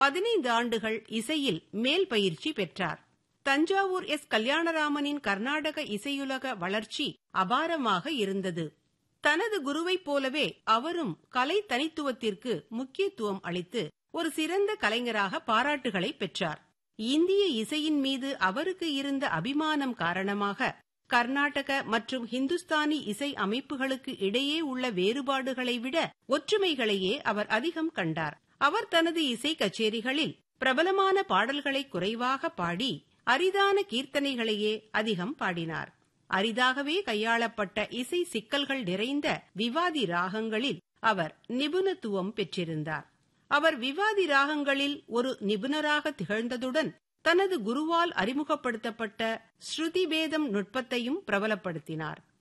பதினைந்து ஆண்டுகள் இசையில் மேல் பயிற்சி பெற்றார் தஞ்சாவூர் எஸ் கல்யாணராமனின் கர்நாடக இசையுலக வளர்ச்சி அபாரமாக இருந்தது தனது குருவைப் போலவே அவரும் கலை தனித்துவத்திற்கு முக்கியத்துவம் அளித்து ஒரு சிறந்த கலைஞராக பாராட்டுகளை பெற்றார் இந்திய இசையின் மீது அவருக்கு இருந்த அபிமானம் காரணமாக கர்நாடக மற்றும் ஹிந்துஸ்தானி இசை அமைப்புகளுக்கு இடையே உள்ள வேறுபாடுகளை விட ஒற்றுமைகளையே அவர் அதிகம் கண்டார் அவர் தனது இசை கச்சேரிகளில் பிரபலமான பாடல்களை குறைவாக பாடி அரிதான கீர்த்தனைகளையே அதிகம் பாடினார் அரிதாகவே கையாளப்பட்ட இசை சிக்கல்கள் நிறைந்த விவாதி ராகங்களில் அவர் நிபுணத்துவம் பெற்றிருந்தார் அவர் விவாதி ராகங்களில் ஒரு நிபுணராக திகழ்ந்ததுடன் தனது குருவால் அறிமுகப்படுத்தப்பட்ட ஸ்ருதி வேதம் நுட்பத்தையும் பிரபலப்படுத்தினார்